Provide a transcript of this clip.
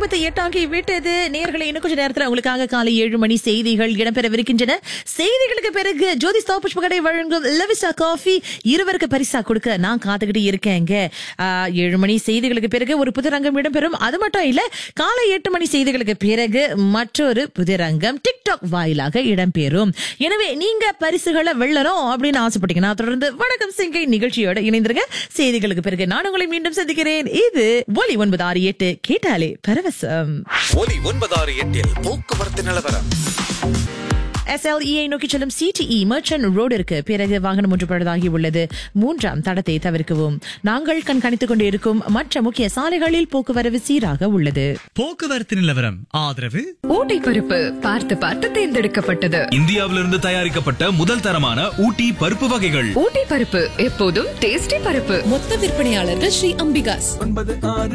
ஐம்பத்தி எட்டாகி விட்டது நேர்களை இன்னும் கொஞ்ச நேரத்துல உங்களுக்காக காலை ஏழு மணி செய்திகள் இடம்பெறவிருக்கின்றன செய்திகளுக்கு பிறகு ஜோதி ஸ்டாப் புஷ்பகடை வழங்கும் லவிசா காஃபி இருவருக்கு பரிசா கொடுக்க நான் காத்துக்கிட்டு இருக்கேங்க ஆ, ஏழு மணி செய்திகளுக்கு பிறகு ஒரு புதுரங்கம் இடம்பெறும் அது மட்டும் இல்ல காலை எட்டு மணி செய்திகளுக்கு பிறகு மற்றொரு புதுரங்கம் டிக்டாக் வாயிலாக இடம்பெறும் எனவே நீங்க பரிசுகளை வெல்லணும் அப்படின்னு ஆசைப்பட்டீங்கன்னா தொடர்ந்து வணக்கம் சிங்கை நிகழ்ச்சியோட இணைந்திருங்க செய்திகளுக்கு பிறகு நான் உங்களை மீண்டும் சந்திக்கிறேன் இது ஒலி ஒன்பது ஆறு எட்டு கேட்டாலே பரவசம் ஒலி ஒன்பதாறு எட்டில் போக்குவரத்து நிலவரம் எஸ்எல்இஐ நோக்கி செல்லும் சிடிஇ மர்ச்சன்ட் ரோடிற்கு பிறகு வாகனம் ஒன்று பழுதாகி உள்ளது மூன்றாம் தடத்தை தவிர்க்கவும் நாங்கள் கண்காணித்துக் கொண்டிருக்கும் மற்ற முக்கிய சாலைகளில் போக்குவரவு சீராக உள்ளது போக்குவரத்து நிலவரம் ஆதரவு ஊட்டி பருப்பு பார்த்து பார்த்து தேர்ந்தெடுக்கப்பட்டது இந்தியாவிலிருந்து தயாரிக்கப்பட்ட முதல் தரமான ஊட்டி பருப்பு வகைகள் ஊட்டி பருப்பு எப்போதும் டேஸ்டி பருப்பு மொத்த விற்பனையாளர்கள் ஸ்ரீ அம்பிகாஸ்